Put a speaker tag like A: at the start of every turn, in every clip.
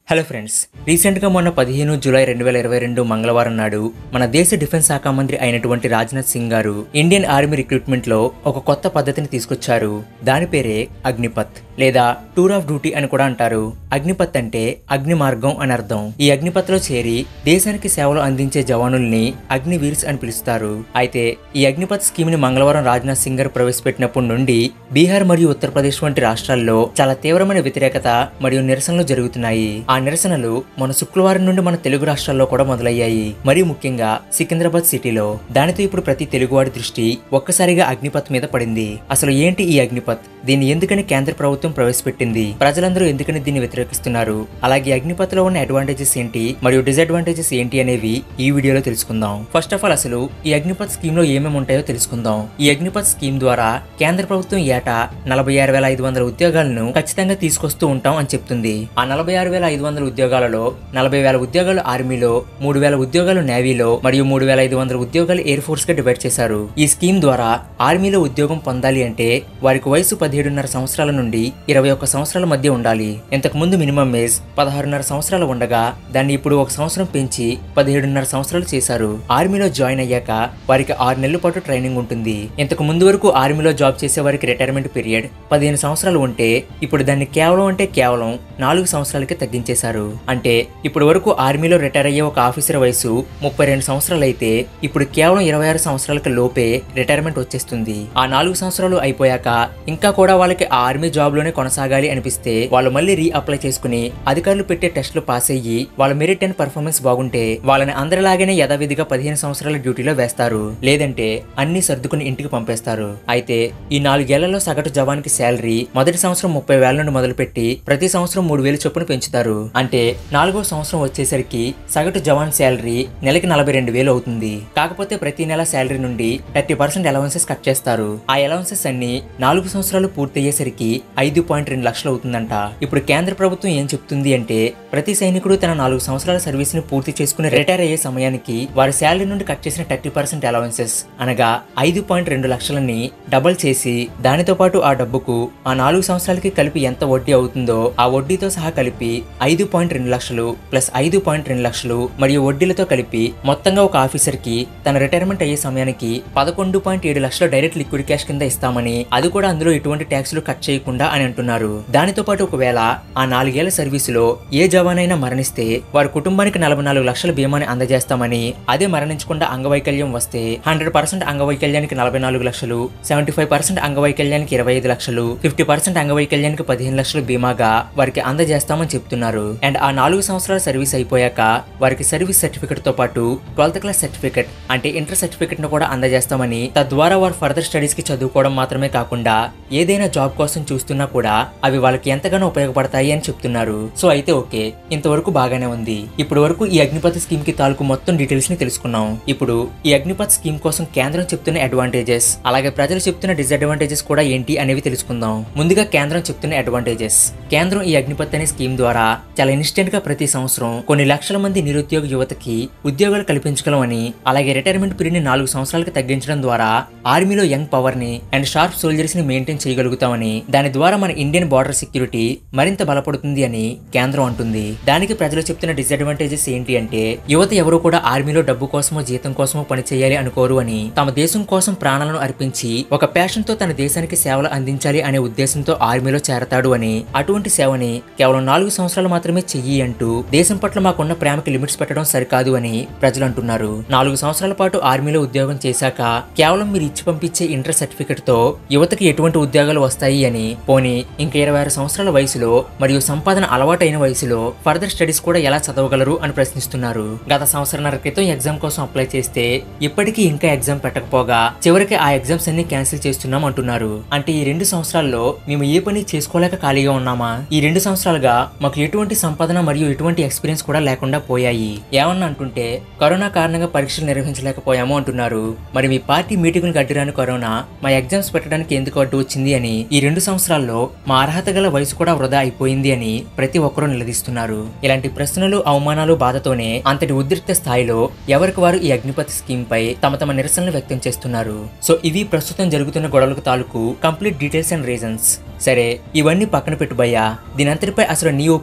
A: hello friends రీసెంట్గా మొన్న పదిహేను జూలై రెండు వేల ఇరవై రెండు మంగళవారం నాడు మన దేశ డిఫెన్స్ శాఖ మంత్రి అయినటువంటి రాజ్నాథ్ సింగ్ గారు ఇండియన్ ఆర్మీ రిక్రూట్మెంట్ లో ఒక కొత్త పద్ధతిని తీసుకొచ్చారు దాని పేరే అగ్నిపత్ లేదా టూర్ ఆఫ్ డ్యూటీ అని కూడా అంటారు అగ్నిపత్ అంటే అగ్ని మార్గం అని అర్థం ఈ అగ్నిపత్ లో చేరి దేశానికి సేవలు అందించే జవానుల్ని అగ్నివీర్స్ అని పిలుస్తారు అయితే ఈ అగ్నిపత్ స్కీమ్ ని మంగళవారం రాజ్నాథ్ సింగ్ గారు ప్రవేశపెట్టినప్పటి నుండి బీహార్ మరియు ఉత్తరప్రదేశ్ వంటి రాష్ట్రాల్లో చాలా తీవ్రమైన వ్యతిరేకత మరియు నిరసనలు జరుగుతున్నాయి ఆ నిరసనలు మన శుక్రవారం నుండి మన తెలుగు రాష్ట్రాల్లో కూడా మొదలయ్యాయి మరీ ముఖ్యంగా సికింద్రాబాద్ సిటీలో దానితో ఇప్పుడు ప్రతి తెలుగువాడి దృష్టి ఒక్కసారిగా అగ్నిపత్ మీద పడింది అసలు ఏంటి ఈ అగ్నిపత్ దీన్ని ఎందుకని కేంద్ర ప్రభుత్వం ప్రవేశపెట్టింది ప్రజలందరూ ఎందుకని దీన్ని వ్యతిరేకిస్తున్నారు అలాగే అగ్నిపత్ లో ఉన్న అడ్వాంటేజెస్ ఏంటి మరియు డిసడ్వాంటేజెస్ ఏంటి అనేవి ఈ వీడియోలో తెలుసుకుందాం ఫస్ట్ ఆఫ్ ఆల్ అసలు ఈ అగ్నిపత్ స్కీమ్ లో ఏమేమి ఉంటాయో తెలుసుకుందాం ఈ అగ్నిపత్ స్కీమ్ ద్వారా కేంద్ర ప్రభుత్వం ఏటా నలభై ఆరు వేల ఐదు వందల ఉద్యోగాలను ఖచ్చితంగా తీసుకొస్తూ ఉంటాం అని చెప్తుంది ఆ నలభై ఆరు వేల ఐదు వందల ఉద్యోగాలలో నలభై వేల ఉద్యోగాలు ఆర్మీలో మూడు వేల ఉద్యోగాలు నేవీలో మరియు మూడు వేల ఐదు వందల ఉద్యోగాలు ఎయిర్ ఫోర్స్ గా డివైడ్ చేశారు ఈ స్కీమ్ ద్వారా ఆర్మీలో ఉద్యోగం పొందాలి అంటే వారికి వయసు పదిహేడున్నర సంవత్సరాల నుండి ఇరవై ఒక్క సంవత్సరాల మధ్య ఉండాలి ఇంతకు ముందు మినిమం ఏజ్ పదహారున్నర సంవత్సరాలు ఉండగా దాన్ని ఇప్పుడు ఒక సంవత్సరం పెంచి పదిహేడున్నర సంవత్సరాలు చేశారు ఆర్మీలో జాయిన్ అయ్యాక వారికి ఆరు నెలల పాటు ట్రైనింగ్ ఉంటుంది ఇంతకు ముందు వరకు ఆర్మీలో జాబ్ చేసే వారికి రిటైర్మెంట్ పీరియడ్ పదిహేను సంవత్సరాలు ఉంటే ఇప్పుడు దాన్ని కేవలం అంటే కేవలం నాలుగు సంవత్సరాలకి తగ్గించేశారు అంటే ఇప్పుడు వరకు ఆర్మీలో రిటైర్ అయ్యే ఒక ఆఫీసర్ వయసు ముప్పై రెండు సంవత్సరాలు అయితే ఇప్పుడు కేవలం ఇరవై ఆరు సంవత్సరాలకు లోపే రిటైర్మెంట్ వచ్చేస్తుంది ఆ నాలుగు సంవత్సరాలు అయిపోయాక ఇంకా కూడా వాళ్ళకి ఆ ఆర్మీ జాబ్ లోనే కొనసాగాలి అనిపిస్తే వాళ్ళు మళ్ళీ రీ అప్లై చేసుకుని అధికారులు పెట్టే టెస్టులు పాస్ అయ్యి వాళ్ళ మెరిట్ అండ్ పర్ఫార్మెన్స్ బాగుంటే వాళ్ళని అందరిలాగానే యథావిధిగా పదిహేను సంవత్సరాల డ్యూటీలో వేస్తారు లేదంటే అన్ని సర్దుకుని ఇంటికి పంపేస్తారు అయితే ఈ నాలుగేళ్లలో సగటు జవాన్కి శాలరీ మొదటి సంవత్సరం ముప్పై వేల నుండి మొదలుపెట్టి ప్రతి సంవత్సరం మూడు వేలు చొప్పున పెంచుతారు అంటే నాలుగో సంవత్సరం వచ్చేసరికి సగటు జవాన్ శాలరీ నెలకి నలభై రెండు వేలు అవుతుంది కాకపోతే ప్రతి నెల శాలరీ నుండి థర్టీ పర్సెంట్ అలవెన్సెస్ కట్ చేస్తారు ఆ అలవెన్సెస్ అన్ని నాలుగు సంవత్సరాలు పూర్తయ్యేసరికి ఐదు పాయింట్ రెండు లక్షలు అవుతుందంట ఇప్పుడు కేంద్ర ప్రభుత్వం ఏం చెప్తుంది అంటే ప్రతి సైనికుడు తన నాలుగు సంవత్సరాల సర్వీస్ ని పూర్తి చేసుకుని రిటైర్ అయ్యే సమయానికి వారి శాలరీ నుండి కట్ చేసిన థర్టీ పర్సెంట్ అలవెన్సెస్ అనగా ఐదు పాయింట్ రెండు లక్షలని డబల్ చేసి దానితో పాటు ఆ డబ్బుకు ఆ నాలుగు సంవత్సరాలకి కలిపి ఎంత వడ్డీ అవుతుందో ఆ వడ్డీతో సహా కలిపి ఐదు పాయింట్ రెండు లక్షలు ప్లస్ ఐదు పాయింట్ రెండు లక్షలు మరియు వడ్డీలతో కలిపి మొత్తంగా ఒక ఆఫీసర్ కి తన రిటైర్మెంట్ అయ్యే సమయానికి పదకొండు పాయింట్ ఏడు లక్షల డైరెక్ట్ లిక్విడ్ క్యాష్ కింద ఇస్తామని అది కూడా అందులో ఎటువంటి ట్యాక్సులు కట్ చేయకుండా అని అంటున్నారు దానితో పాటు ఒకవేళ ఆ నాలుగేళ్ల సర్వీసులో ఏ జవాన్ అయినా మరణిస్తే వారి కుటుంబానికి నలభై నాలుగు లక్షల బీమాని అందజేస్తామని అదే మరణించకుండా అంగవైకల్యం వస్తే హండ్రెడ్ పర్సెంట్ అంగవైకల్యానికి నలభై నాలుగు లక్షలు సెవెంటీ ఫైవ్ పర్సెంట్ అంగవైకల్యానికి ఇరవై ఐదు లక్షలు ఫిఫ్టీ పర్సెంట్ అంగవైకల్యానికి పదిహేను లక్షలు బీమాగా వారికి అందజేస్తామని చెప్తున్నారు అండ్ ఆ నాలుగు సంవత్సరాల సర్వీస్ అయిపోయాక వారికి సర్వీస్ సర్టిఫికెట్ తో పాటు ట్వెల్త్ క్లాస్ సర్టిఫికెట్ అంటే ఇంటర్ సర్టిఫికెట్ ను కూడా అందజేస్తామని తద్వారా వారు ఫర్దర్ స్టడీస్ కి చదువుకోవడం మాత్రమే కాకుండా ఏదైనా జాబ్ కోసం చూస్తున్నా కూడా అవి వాళ్ళకి ఎంతగానో ఉపయోగపడతాయి అని చెప్తున్నారు సో అయితే ఓకే ఇంతవరకు బాగానే ఉంది ఇప్పుడు వరకు ఈ అగ్నిపథ్ స్కీమ్ కి తాలూకు మొత్తం డీటెయిల్స్ ని తెలుసుకున్నాం ఇప్పుడు ఈ అగ్నిపథ్ స్కీమ్ కోసం కేంద్రం చెప్తున్న అడ్వాంటేజెస్ అలాగే ప్రజలు చెప్తున్న డిసడ్వాంటేజెస్ కూడా ఏంటి అనేవి తెలుసుకుందాం ముందుగా కేంద్రం చెప్తున్న అడ్వాంటేజెస్ కేంద్రం ఈ అగ్నిపథ్ అనే స్కీమ్ ద్వారా చాలా ఇన్స్టెంట్ గా ప్రతి సంవత్సరం కొన్ని లక్షల మంది నిరుద్యోగ యువతకి ఉద్యోగాలు కల్పించగలమని అలాగే రిటైర్మెంట్ పీరియడ్ ని నాలుగు సంవత్సరాలకు తగ్గించడం ద్వారా ఆర్మీలో యంగ్ పవర్ ని అండ్ షార్ప్ సోల్జర్స్ ని మెయింటైన్ చేయగలుగుతామని దాని ద్వారా మన ఇండియన్ బార్డర్ సెక్యూరిటీ మరింత బలపడుతుంది అని కేంద్రం అంటుంది దానికి ప్రజలు చెప్తున్న డిసడ్వాంటేజెస్ ఏంటి అంటే యువత ఎవరు కూడా ఆర్మీలో డబ్బు కోసమో జీతం కోసమో పని చేయాలి అనుకోరు అని తమ దేశం కోసం ప్రాణాలను అర్పించి ఒక ప్యాషన్ తో తన దేశానికి సేవలు అందించాలి అనే ఉద్దేశంతో ఆర్మీలో చేరతాడు అని అటువంటి సేవని కేవలం నాలుగు సంవత్సరాలు మాత్రమే చెయ్యి అంటూ దేశం పట్ల మాకున్న ప్రేమకి లిమిట్స్ పెట్టడం సరికాదు అని ప్రజలు అంటున్నారు నాలుగు సంవత్సరాల పాటు ఆర్మీలో ఉద్యోగం చేశాక కేవలం మీరు ఇచ్చి పంపించే ఇంటర్ సర్టిఫికెట్ తో యువతకి ఎటువంటి ఉద్యోగాలు వస్తాయి అని పోనీ ఇంకా ఇరవై ఆరు సంవత్సరాల వయసులో మరియు సంపాదన అలవాటైన వయసులో ఫర్దర్ స్టడీస్ కూడా ఎలా చదవగలరు అని ప్రశ్నిస్తున్నారు గత సంవత్సరాల క్రితం ఎగ్జామ్ కోసం అప్లై చేస్తే ఇప్పటికీ ఇంకా ఎగ్జామ్ పెట్టకపోగా చివరికి ఆ ఎగ్జామ్స్ అన్ని క్యాన్సిల్ చేస్తున్నాం అంటున్నారు అంటే ఈ రెండు సంవత్సరాల్లో మేము ఏ పని చేసుకోలేక ఖాళీగా ఉన్నామా ఈ రెండు సంవత్సరాలుగా మాకు ఎటువంటి సంపాదన మరియు ఎటువంటి ఎక్స్పీరియన్స్ కూడా లేకుండా పోయాయి ఏమన్నా అంటుంటే కరోనా కారణంగా పరీక్షలు నిర్వహించలేకపోయాము అంటున్నారు మరి మీ పార్టీ మీటింగ్ అడ్డురాని కరోనా మా ఎగ్జామ్స్ పెట్టడానికి ఎందుకు అడ్డు వచ్చింది అని ఈ రెండు సంవత్సరాల్లో మా అర్హత గల వయసు కూడా వృధా అయిపోయింది అని ప్రతి ఒక్కరూ నిలదీస్తున్నారు ఇలాంటి ప్రశ్నలు అవమానాలు బాధతోనే అంతటి ఉద్రిక్త స్థాయిలో ఎవరికి వారు ఈ అగ్నిపథ్ స్కీమ్ పై తమ తమ నిరసనలు వ్యక్తం చేస్తున్నారు సో ఇవి ప్రస్తుతం జరుగుతున్న గొడవలకు తాలూకు కంప్లీట్ డీటెయిల్స్ అండ్ రీజన్స్ సరే ఇవన్నీ పక్కన పెట్టు భయ్యా దీనంతటిపై అసలు నీ ఒపీనియన్ ఏంటి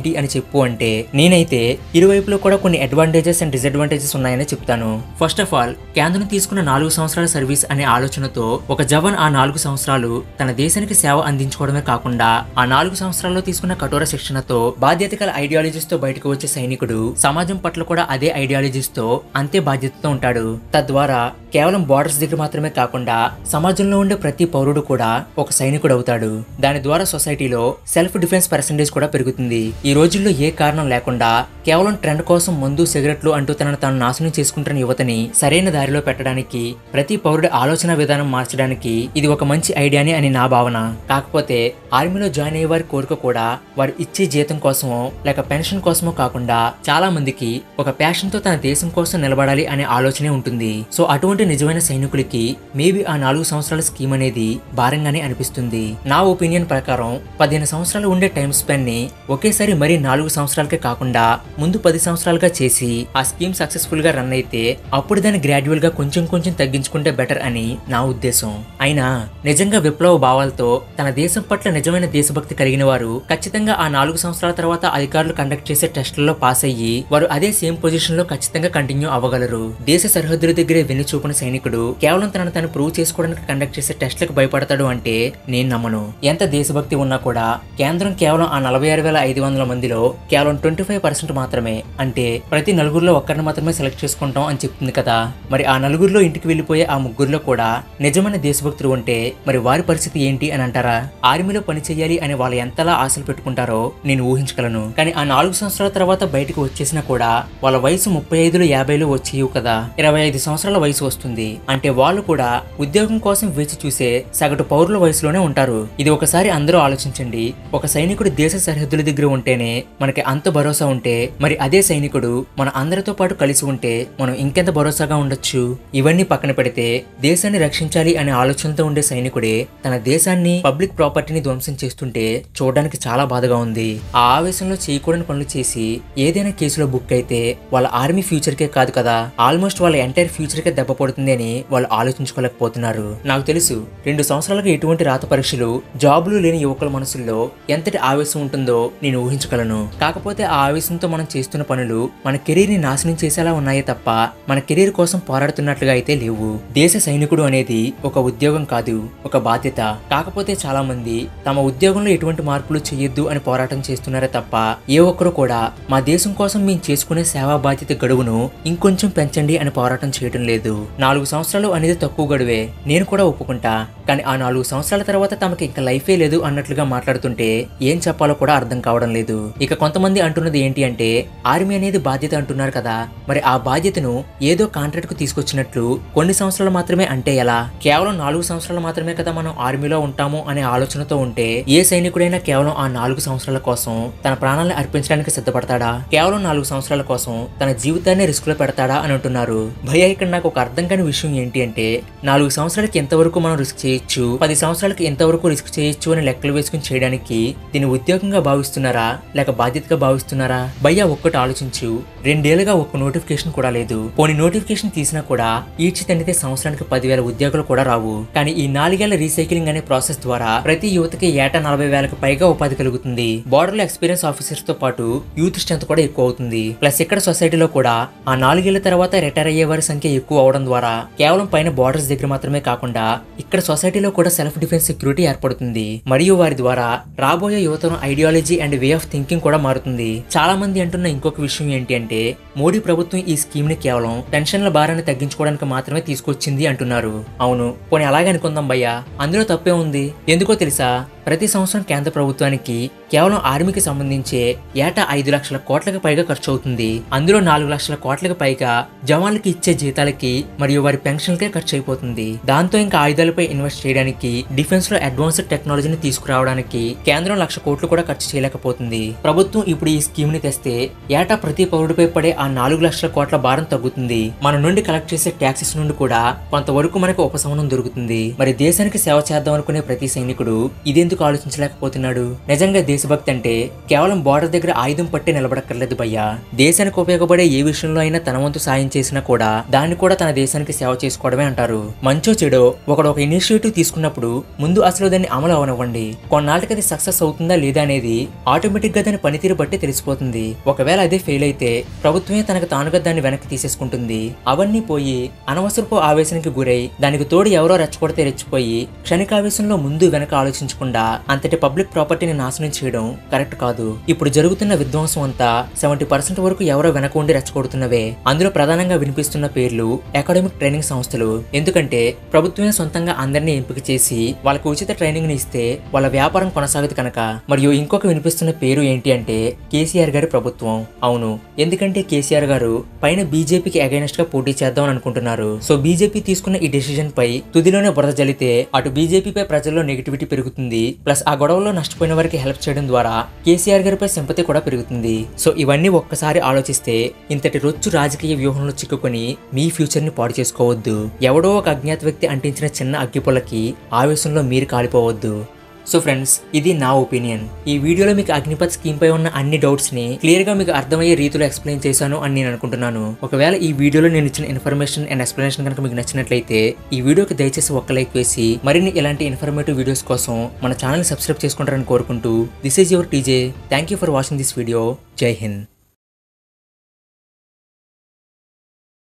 A: ఏంటి అని చెప్పు అంటే నేనైతే ఇరువైపులో కూడా కొన్ని అడ్వాంటేజెస్ అండ్ డిసడ్వాంటేజెస్ ఉన్నాయని చెప్తాను ఫస్ట్ ఆఫ్ ఆల్ కేంద్రం తీసుకున్న నాలుగు సంవత్సరాల సర్వీస్ అనే ఆలోచనతో ఒక జవాన్ ఆ నాలుగు సంవత్సరాలు తన దేశానికి సేవ అందించుకోవడమే కాకుండా ఆ నాలుగు సంవత్సరాల్లో తీసుకున్న కఠోర శిక్షణతో బాధ్యత గల ఐడియాలజీస్ తో బయటకు వచ్చే సైనికుడు సమాజం పట్ల కూడా అదే ఐడియాలజీస్ తో అంతే బాధ్యతతో ఉంటాడు తద్వారా కేవలం బార్డర్స్ దగ్గర మాత్రమే కాకుండా సమాజంలో ఉండే ప్రతి పౌరుడు కూడా ఒక సైనికుడు అవుతాడు దాని ద్వారా సొసైటీలో సెల్ఫ్ డిఫెన్స్ పర్సంటేజ్ కూడా పెరుగుతుంది ఈ రోజుల్లో ఏ కారణం లేకుండా కేవలం ట్రెండ్ కోసం మందు సిగరెట్లు అంటూ తనను తాను నాశనం చేసుకుంటున్న యువతని సరైన దారిలో పెట్టడానికి ప్రతి పౌరుడి ఆలోచన విధానం మార్చడానికి ఇది ఒక మంచి ఐడియాని అని నా భావన కాకపోతే ఆర్మీలో జాయిన్ అయ్యే వారి కోరిక కూడా వారు ఇచ్చే జీతం కోసమో లేక పెన్షన్ కోసమో కాకుండా చాలా మందికి ఒక ప్యాషన్ తో తన దేశం కోసం నిలబడాలి అనే ఆలోచనే ఉంటుంది సో అటువంటి నిజమైన సైనికులకి మేబీ ఆ నాలుగు సంవత్సరాల స్కీమ్ అనేది భారంగానే అనిపిస్తుంది నా ఒపీనియన్ ప్రకారం పదిహేను సంవత్సరాలు ఉండే టైం స్పెన్ ని ఒకేసారి మరీ నాలుగు సంవత్సరాలకే కాకుండా ముందు పది సంవత్సరాలుగా చేసి ఆ స్కీమ్ సక్సెస్ఫుల్ గా రన్ అయితే అప్పుడు దాన్ని గ్రాడ్యువల్ గా కొంచెం కొంచెం తగ్గించుకుంటే బెటర్ అని నా ఉద్దేశం అయినా నిజంగా విప్లవ భావాలతో తన దేశం పట్ల నిజమైన దేశభక్తి కలిగిన వారు ఖచ్చితంగా ఆ నాలుగు సంవత్సరాల తర్వాత అధికారులు కండక్ట్ చేసే టెస్టులలో పాస్ అయ్యి వారు అదే సేమ్ పొజిషన్ లో ఖచ్చితంగా కంటిన్యూ అవ్వగలరు దేశ సరిహద్దుల దగ్గరే వెన్ను చూపిన సైనికుడు కేవలం తనను తను ప్రూవ్ చేసుకోవడానికి కండక్ట్ చేసే టెస్టులకు భయపడతాడు అంటే నేను నమ్మను ఎంత దేశభక్తి ఉన్నా కూడా కేంద్రం కేవలం ఆ నలభై ఆరు వేల ఐదు వందల మందిలో కేవలం ట్వంటీ ఫైవ్ పర్సెంట్ మాత్రమే అంటే ప్రతి నలుగురిలో ఒక్కరిని మాత్రమే సెలెక్ట్ చేసుకుంటాం అని చెప్తుంది కదా మరి ఆ నలుగురిలో ఇంటికి వెళ్ళిపోయే ఆ ముగ్గురులో కూడా నిజమైన దేశభక్తులు ఉంటే మరి వారి పరిస్థితి ఏంటి అని అంటారా ఆర్మీలో పని చేయాలి అని వాళ్ళు ఎంతలా ఆశలు పెట్టుకుంటారో నేను ఊహించగలను కానీ ఆ నాలుగు సంవత్సరాల తర్వాత బయటకు వచ్చేసినా కూడా వాళ్ళ వయసు ముప్పై ఐదులో యాభైలో వచ్చేయు కదా ఇరవై ఐదు సంవత్సరాల వయసు వస్తుంది అంటే వాళ్ళు కూడా ఉద్యోగం కోసం వేచి చూసే సగటు పౌరుల వయసులోనే ఉంటారు ఇది ఒకసారి అందరూ ఆలోచించండి ఒక సైనికుడు దేశ సరిహద్దుల దగ్గర ఉంటేనే మనకి అంత భరోసా ఉంటే మరి అదే సైనికుడు మన అందరితో పాటు కలిసి ఉంటే మనం ఇంకెంత భరోసాగా ఉండొచ్చు ఇవన్నీ పక్కన పెడితే దేశాన్ని రక్షించాలి అనే ఆలోచనతో ఉండే సైనికుడే తన దేశాన్ని పబ్లిక్ ప్రాపర్టీని ధ్వంసం చేస్తుంటే చూడడానికి చాలా బాధగా ఉంది ఆ ఆవేశంలో చేయకూడని పనులు చేసి ఏదైనా కేసులో బుక్ అయితే వాళ్ళ ఆర్మీ ఫ్యూచర్ కే కాదు కదా ఆల్మోస్ట్ వాళ్ళ ఎంటైర్ ఫ్యూచర్ కే దెబ్బ పడుతుంది అని వాళ్ళు ఆలోచించుకోలేకపోతున్నారు నాకు తెలుసు రెండు సంవత్సరాలుగా ఎటువంటి రాత పరీక్షలు జాబులు లేని యువకుల మనసుల్లో ఎంతటి ఆవేశం ఉంటుందో నేను ఊహించగలను కాకపోతే ఆ ఆవేశంతో మనం చేస్తున్న పనులు మన కెరీర్ ని నాశనం చేసేలా ఉన్నాయే తప్ప మన కెరీర్ కోసం పోరాడుతున్నట్లుగా అయితే లేవు దేశ సైనికుడు అనేది ఒక ఉద్యోగం కాదు ఒక బాధ్యత కాకపోతే చాలా మంది తమ ఉద్యోగంలో ఎటువంటి మార్పులు చేయొద్దు అని పోరాటం చేస్తున్నారే తప్ప ఏ ఒక్కరు కూడా మా దేశం కోసం మేము చేసుకునే సేవా బాధ్యత గడువును ఇంకొంచెం పెంచండి అని పోరాటం చేయడం లేదు నాలుగు సంవత్సరాలు అనేది తక్కువ గడువే నేను కూడా ఒప్పుకుంటా కానీ ఆ నాలుగు సంవత్సరాల తర్వాత తమకి ఇంకా లైఫే లేదు అన్నట్లుగా మాట్లాడుతుంటే ఏం చెప్పాలో కూడా అర్థం కావడం లేదు ఇక కొంతమంది అంటున్నది ఏంటి అంటే ఆర్మీ అనేది బాధ్యత అంటున్నారు కదా మరి ఆ బాధ్యతను ఏదో కాంట్రాక్ట్ కు తీసుకొచ్చినట్లు కొన్ని సంవత్సరాలు మాత్రమే అంటే ఎలా కేవలం నాలుగు సంవత్సరాలు మాత్రమే కదా మనం ఆర్మీలో ఉంటాము అనే ఆలోచనతో ఉంటే ఏ సైనికుడైనా కేవలం ఆ నాలుగు సంవత్సరాల కోసం తన ప్రాణాలను అర్పించడానికి సిద్ధపడతాడా కేవలం నాలుగు సంవత్సరాల కోసం తన జీవితాన్ని రిస్క్ లో పెడతాడా అని అంటున్నారు భయ ఇక్కడ నాకు ఒక అర్థం కాని విషయం ఏంటి అంటే నాలుగు సంవత్సరాలకి ఎంతవరకు మనం రిస్క్ చేయొచ్చు పది సంవత్సరాలకి ఎంతవరకు రిస్క్ చేయొచ్చు అని లెక్కలు వేసుకుని చేయడానికి దీన్ని ఉద్యోగంగా భావిస్తున్నారా లేక బాధ్యతగా భావిస్తున్నారా భయ్య ఒక్కటి ఆలోచించు రెండేళ్లుగా ఒక్క నోటిఫికేషన్ కూడా లేదు పోనీ నోటిఫికేషన్ తీసినా కూడా ఈడ్చి తండితే సంవత్సరానికి పదివేల ఉద్యోగాలు కూడా రావు కానీ ఈ నాలుగేళ్ల రీసైక్లింగ్ అనే ప్రాసెస్ ద్వారా ప్రతి యువతకి ఏటా నలభై వేలకు పైగా ఉపాధి కలుగుతుంది బార్డర్ లో ఎక్స్పీరియన్స్ ఆఫీసర్స్ తో పాటు యూత్ స్ట్రెంత్ కూడా ఎక్కువ అవుతుంది ప్లస్ ఇక్కడ సొసైటీలో కూడా ఆ నాలుగేళ్ల తర్వాత రిటైర్ అయ్యే వారి సంఖ్య ఎక్కువ అవడం ద్వారా కేవలం పైన బార్డర్స్ దగ్గర మాత్రమే కాకుండా ఇక్కడ సొసైటీలో కూడా సెల్ఫ్ డిఫెన్స్ సెక్యూరిటీ ఏర్పడుతుంది మరియు వారి ద్వారా రాబోయే యువతను ideology and way of thinking కూడా మారుతుంది చాలా మంది అంటున్న ఇంకొక విషయం ఏంటి అంటే మోడీ ప్రభుత్వం ఈ స్కీమ్ ని కేవలం పెన్షన్ల భారాన్ని తగ్గించుకోవడానికి మాత్రమే తీసుకొచ్చింది అంటున్నారు అవును పోనీ అలాగే అనుకుందాం భయ్యా అందులో తప్పే ఉంది ఎందుకో తెలుసా ప్రతి సంవత్సరం కేంద్ర ప్రభుత్వానికి కేవలం ఆర్మీకి సంబంధించే ఏటా ఐదు లక్షల కోట్లకు పైగా ఖర్చు అవుతుంది అందులో నాలుగు లక్షల కోట్లకు పైగా జవాన్లకి ఇచ్చే జీతాలకి మరియు వారి పెన్షన్లకే ఖర్చు అయిపోతుంది దాంతో ఇంకా ఆయుధాలపై ఇన్వెస్ట్ చేయడానికి డిఫెన్స్ లో అడ్వాన్స్డ్ టెక్నాలజీని తీసుకురావడానికి కేంద్రం లక్ష కోట్లు కూడా ఖర్చు చేయలేకపోతుంది ప్రభుత్వం ఇప్పుడు ఈ స్కీమ్ ని తెస్తే ఏటా ప్రతి పౌరుడిపై పడే ఆ నాలుగు లక్షల కోట్ల భారం తగ్గుతుంది మన నుండి కలెక్ట్ చేసే ట్యాక్సెస్ నుండి కూడా కొంతవరకు మనకు ఉపశమనం దొరుకుతుంది మరి దేశానికి సేవ చేద్దాం అనుకునే ప్రతి సైనికుడు ఇదేందుకు ఎందుకు ఆలోచించలేకపోతున్నాడు నిజంగా దేశభక్తి అంటే కేవలం బార్డర్ దగ్గర ఆయుధం పట్టి నిలబడక్కర్లేదు భయ్యా దేశానికి ఉపయోగపడే ఏ విషయంలో అయినా తన వంతు సాయం చేసినా కూడా దాన్ని కూడా తన దేశానికి సేవ చేసుకోవడమే అంటారు మంచో చెడో ఒకడు ఒక ఇనిషియేటివ్ తీసుకున్నప్పుడు ముందు అసలు దాన్ని అమలు అవనివ్వండి కొన్నాళ్ళకి అది సక్సెస్ అవుతుందా లేదా అనేది ఆటోమేటిక్ గా దాని పనితీరు బట్టి తెలిసిపోతుంది ఒకవేళ అదే ఫెయిల్ అయితే ప్రభుత్వమే తనకు తానుగా దాన్ని వెనక్కి తీసేసుకుంటుంది అవన్నీ పోయి అనవసరపు ఆవేశానికి గురై దానికి తోడు ఎవరో రెచ్చగొడితే రెచ్చిపోయి క్షణికావేశంలో ముందు వెనక ఆలోచించకుండా అంతటి పబ్లిక్ ప్రాపర్టీని నాశనం చేయడం కరెక్ట్ కాదు ఇప్పుడు జరుగుతున్న విధ్వంసం అంతా సెవెంటీ పర్సెంట్ వరకు ఎవరో వెనక ఉండి రెచ్చగొడుతున్నవే అందులో ప్రధానంగా వినిపిస్తున్న పేర్లు అకాడమిక్ ట్రైనింగ్ సంస్థలు ఎందుకంటే ప్రభుత్వమే సొంతంగా అందరినీ ఎంపిక చేసి వాళ్ళకి ఉచిత ట్రైనింగ్ ని ఇస్తే వాళ్ళ వ్యాపారం కొనసాగదు కనుక మరియు ఇంకొక వినిపిస్తున్న పేరు ఏంటి అంటే కేసీఆర్ గారి ప్రభుత్వం అవును ఎందుకంటే కేసీఆర్ గారు పైన బీజేపీకి అగైనెస్ట్ గా పోటీ చేద్దాం అనుకుంటున్నారు సో బీజేపీ తీసుకున్న ఈ డెసిజన్ పై తుదిలోనే బురద జల్లితే అటు బీజేపీపై ప్రజల్లో నెగిటివిటీ పెరుగుతుంది ప్లస్ ఆ గొడవలో నష్టపోయిన వారికి హెల్ప్ చేయడం ద్వారా కేసీఆర్ గారిపై సింపతి కూడా పెరుగుతుంది సో ఇవన్నీ ఒక్కసారి ఆలోచిస్తే ఇంతటి రొచ్చు రాజకీయ వ్యూహంలో చిక్కుకొని మీ ఫ్యూచర్ ని పాడు చేసుకోవద్దు ఎవడో ఒక అజ్ఞాత వ్యక్తి అంటించిన చిన్న అగ్గిపుల్లకి ఆవేశంలో మీరు కాలిపోవద్దు సో ఫ్రెండ్స్ ఇది నా ఒపీనియన్ ఈ వీడియోలో మీకు అగ్నిపత్ స్కీమ్ పై ఉన్న అన్ని డౌట్స్ ని క్లియర్ గా మీకు అర్థమయ్యే రీతిలో ఎక్స్ప్లెయిన్ చేశాను అని నేను అనుకుంటున్నాను ఒకవేళ ఈ వీడియోలో నేను ఇచ్చిన ఇన్ఫర్మేషన్ అండ్ ఎక్స్ప్లెనేషన్ కనుక మీకు నచ్చినట్లయితే ఈ వీడియోకి దయచేసి ఒక్క లైక్ వేసి మరిన్ని ఇలాంటి ఇన్ఫర్మేటివ్ వీడియోస్ కోసం మన ఛానల్ సబ్స్క్రైబ్ చేసుకుంటారని కోరుకుంటూ this is your TJ thank you for watching this video జై హింద్